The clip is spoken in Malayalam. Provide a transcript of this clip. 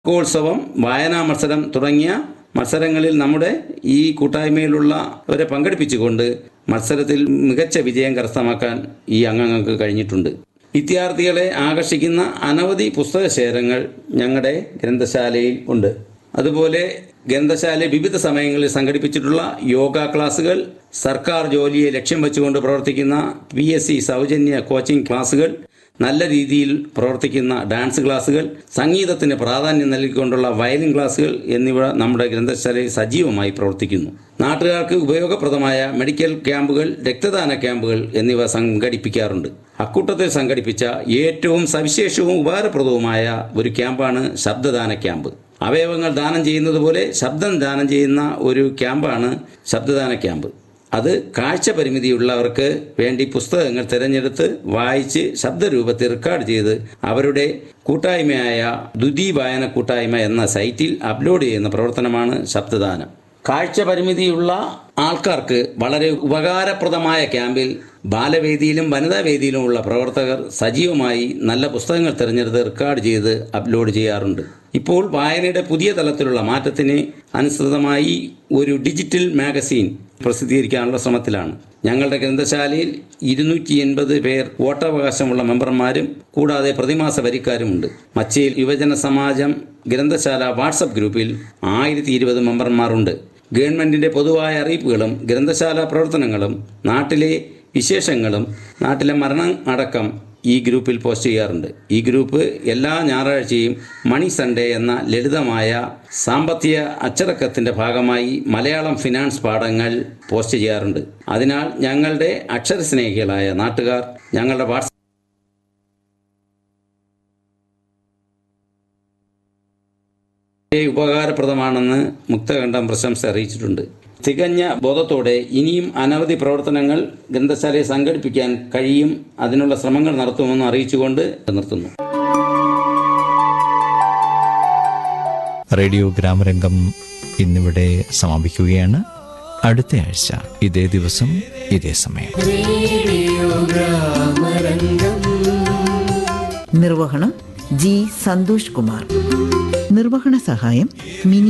വാർഷികോത്സവം വായനാ മത്സരം തുടങ്ങിയ മത്സരങ്ങളിൽ നമ്മുടെ ഈ കൂട്ടായ്മയിലുള്ളവരെ പങ്കെടുപ്പിച്ചുകൊണ്ട് മത്സരത്തിൽ മികച്ച വിജയം കരസ്ഥമാക്കാൻ ഈ അംഗങ്ങൾക്ക് കഴിഞ്ഞിട്ടുണ്ട് വിദ്യാർത്ഥികളെ ആകർഷിക്കുന്ന അനവധി പുസ്തക ശേഖരങ്ങൾ ഞങ്ങളുടെ ഗ്രന്ഥശാലയിൽ ഉണ്ട് അതുപോലെ ഗ്രന്ഥശാല വിവിധ സമയങ്ങളിൽ സംഘടിപ്പിച്ചിട്ടുള്ള യോഗ ക്ലാസുകൾ സർക്കാർ ജോലിയെ ലക്ഷ്യം വെച്ചുകൊണ്ട് പ്രവർത്തിക്കുന്ന പി എസ് സി സൗജന്യ കോച്ചിംഗ് ക്ലാസുകൾ നല്ല രീതിയിൽ പ്രവർത്തിക്കുന്ന ഡാൻസ് ക്ലാസുകൾ സംഗീതത്തിന് പ്രാധാന്യം നൽകിക്കൊണ്ടുള്ള വയലിൻ ക്ലാസുകൾ എന്നിവ നമ്മുടെ ഗ്രന്ഥശാലയിൽ സജീവമായി പ്രവർത്തിക്കുന്നു നാട്ടുകാർക്ക് ഉപയോഗപ്രദമായ മെഡിക്കൽ ക്യാമ്പുകൾ രക്തദാന ക്യാമ്പുകൾ എന്നിവ സംഘടിപ്പിക്കാറുണ്ട് അക്കൂട്ടത്തിൽ സംഘടിപ്പിച്ച ഏറ്റവും സവിശേഷവും ഉപകാരപ്രദവുമായ ഒരു ക്യാമ്പാണ് ശബ്ദദാന ക്യാമ്പ് അവയവങ്ങൾ ദാനം ചെയ്യുന്നത് പോലെ ശബ്ദം ദാനം ചെയ്യുന്ന ഒരു ക്യാമ്പാണ് ശബ്ദദാന ക്യാമ്പ് അത് കാഴ്ച പരിമിതിയുള്ളവർക്ക് വേണ്ടി പുസ്തകങ്ങൾ തിരഞ്ഞെടുത്ത് വായിച്ച് ശബ്ദരൂപത്തിൽ റെക്കോർഡ് ചെയ്ത് അവരുടെ കൂട്ടായ്മയായ ദുതി വായന കൂട്ടായ്മ എന്ന സൈറ്റിൽ അപ്ലോഡ് ചെയ്യുന്ന പ്രവർത്തനമാണ് ശബ്ദദാനം കാഴ്ച പരിമിതിയുള്ള ആൾക്കാർക്ക് വളരെ ഉപകാരപ്രദമായ ക്യാമ്പിൽ ബാലവേദിയിലും വനിതാ വേദിയിലുമുള്ള പ്രവർത്തകർ സജീവമായി നല്ല പുസ്തകങ്ങൾ തിരഞ്ഞെടുത്ത് റെക്കോർഡ് ചെയ്ത് അപ്ലോഡ് ചെയ്യാറുണ്ട് ഇപ്പോൾ വായനയുടെ പുതിയ തലത്തിലുള്ള മാറ്റത്തിന് അനുസൃതമായി ഒരു ഡിജിറ്റൽ മാഗസീൻ പ്രസിദ്ധീകരിക്കാനുള്ള ശ്രമത്തിലാണ് ഞങ്ങളുടെ ഗ്രന്ഥശാലയിൽ ഇരുന്നൂറ്റി എൺപത് പേർ വോട്ടവകാശമുള്ള മെമ്പർമാരും കൂടാതെ പ്രതിമാസ വരിക്കാരുമുണ്ട് മച്ചയിൽ യുവജന സമാജം ഗ്രന്ഥശാല വാട്സപ്പ് ഗ്രൂപ്പിൽ ആയിരത്തി ഇരുപത് മെമ്പർമാരുണ്ട് ഗവൺമെന്റിന്റെ പൊതുവായ അറിയിപ്പുകളും ഗ്രന്ഥശാല പ്രവർത്തനങ്ങളും നാട്ടിലെ വിശേഷങ്ങളും നാട്ടിലെ മരണം അടക്കം ഈ ഗ്രൂപ്പിൽ പോസ്റ്റ് ചെയ്യാറുണ്ട് ഈ ഗ്രൂപ്പ് എല്ലാ ഞായറാഴ്ചയും മണി സൺഡേ എന്ന ലളിതമായ സാമ്പത്തിക അച്ചടക്കത്തിന്റെ ഭാഗമായി മലയാളം ഫിനാൻസ് പാഠങ്ങൾ പോസ്റ്റ് ചെയ്യാറുണ്ട് അതിനാൽ ഞങ്ങളുടെ അക്ഷരസ്നേഹികളായ നാട്ടുകാർ ഞങ്ങളുടെ വാട്സ് ഉപകാരപ്രദമാണെന്ന് മുക്തകണ്ഠം പ്രശംസ അറിയിച്ചിട്ടുണ്ട് തികഞ്ഞ ബോധത്തോടെ ഇനിയും അനവധി പ്രവർത്തനങ്ങൾ ഗ്രന്ഥശാലയെ സംഘടിപ്പിക്കാൻ കഴിയും അതിനുള്ള ശ്രമങ്ങൾ നടത്തുമെന്ന് അറിയിച്ചുകൊണ്ട് നിർത്തുന്നു റേഡിയോ ഗ്രാമരംഗം ഇന്നിവിടെ സമാപിക്കുകയാണ് അടുത്ത ആഴ്ച ഇതേ ദിവസം ഇതേ സമയം നിർവഹണം ജി സന്തോഷ് കുമാർ നിർവഹണ സഹായം മിനി